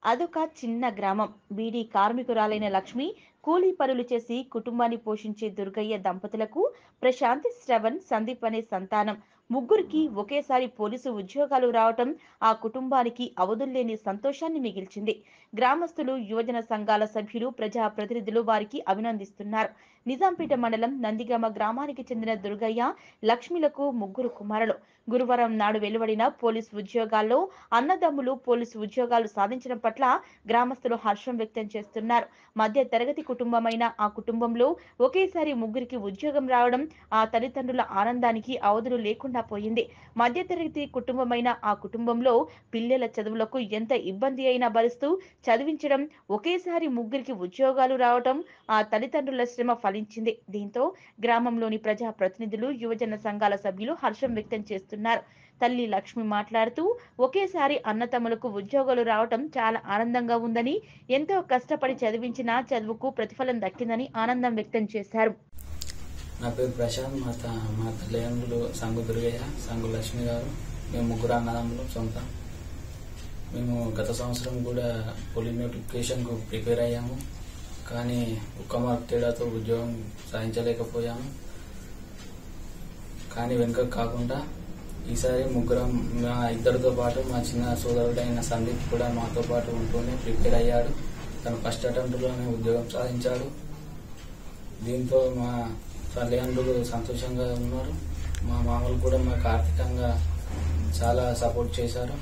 అదొక చిన్న గ్రామం బీడీ కార్మికురాలైన లక్ష్మి కూలీ పనులు చేసి కుటుంబాన్ని పోషించే దుర్గయ్య దంపతులకు ప్రశాంత్ శ్రవణ్ సందీప్ అనే సంతానం ముగ్గురికి ఒకేసారి పోలీసు ఉద్యోగాలు రావటం ఆ కుటుంబానికి అవధుల్లేని సంతోషాన్ని మిగిల్చింది గ్రామస్తులు యువజన సంఘాల సభ్యులు ప్రజా ప్రతినిధులు వారికి అభినందిస్తున్నారు నిజాంపేట మండలం నందిగామ గ్రామానికి చెందిన దుర్గయ్య లక్ష్మిలకు ముగ్గురు కుమారులు గురువారం నాడు వెలువడిన పోలీసు ఉద్యోగాల్లో అన్నదమ్ములు పోలీసు ఉద్యోగాలు సాధించడం పట్ల గ్రామస్తులు హర్షం వ్యక్తం చేస్తున్నారు మధ్య తరగతి కుటుంబమైన ఆ కుటుంబంలో ఒకేసారి ముగ్గురికి ఉద్యోగం రావడం ఆ తల్లిదండ్రుల ఆనందానికి అవధులు లేకుండా పోయింది మధ్య తరగతి కుటుంబమైన ఆ కుటుంబంలో పిల్లల చదువులకు ఎంత ఇబ్బంది అయినా భరిస్తూ చదివించడం ఒకేసారి ముగ్గురికి ఉద్యోగాలు రావడం ఆ తల్లిదండ్రుల శ్రమ ఫలించింది దీంతో గ్రామంలోని ప్రజా ప్రతినిధులు యువజన సంఘాల సభ్యులు హర్షం వ్యక్తం చేస్తున్నారు తల్లి లక్ష్మి మాట్లాడుతూ ఒకేసారి అన్నతమ్ములకు ఉద్యోగాలు రావటం చాలా ఆనందంగా ఉందని ఎంతో కష్టపడి చదివించిన చదువుకు ప్రతిఫలం దక్కిందని ఆనందం వ్యక్తం చేశారు నా పేరు ప్రశాంత్ మా త మా తల్లిదండ్రులు సంగు దుర్గయ్య సంగు లక్ష్మి గారు మేము ముగ్గురు అన్నదమ్ములు సొంత మేము గత సంవత్సరం కూడా పోలింగ్ నోటిఫికేషన్కు ప్రిపేర్ అయ్యాము కానీ ఒక్క మార్క్ తేడాతో ఉద్యోగం సాధించలేకపోయాము కానీ వెనుక కాకుండా ఈసారి ముగ్గురం మా ఇద్దరితో పాటు మా చిన్న సోదరుడైన సందీప్ కూడా మాతో పాటు ఉంటూనే ప్రిపేర్ అయ్యాడు తను ఫస్ట్ అటెంప్ట్లోనే ఉద్యోగం సాధించాడు దీంతో మా తల్లిదండ్రులు సంతోషంగా ఉన్నారు మా మామలు కూడా మాకు ఆర్థికంగా చాలా సపోర్ట్ చేశారు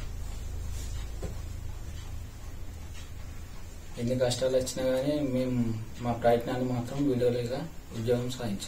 ఎన్ని కష్టాలు వచ్చినా కానీ మేము మా ప్రయత్నాన్ని మాత్రం వీడియోలేగా ఉద్యోగం సాధించాం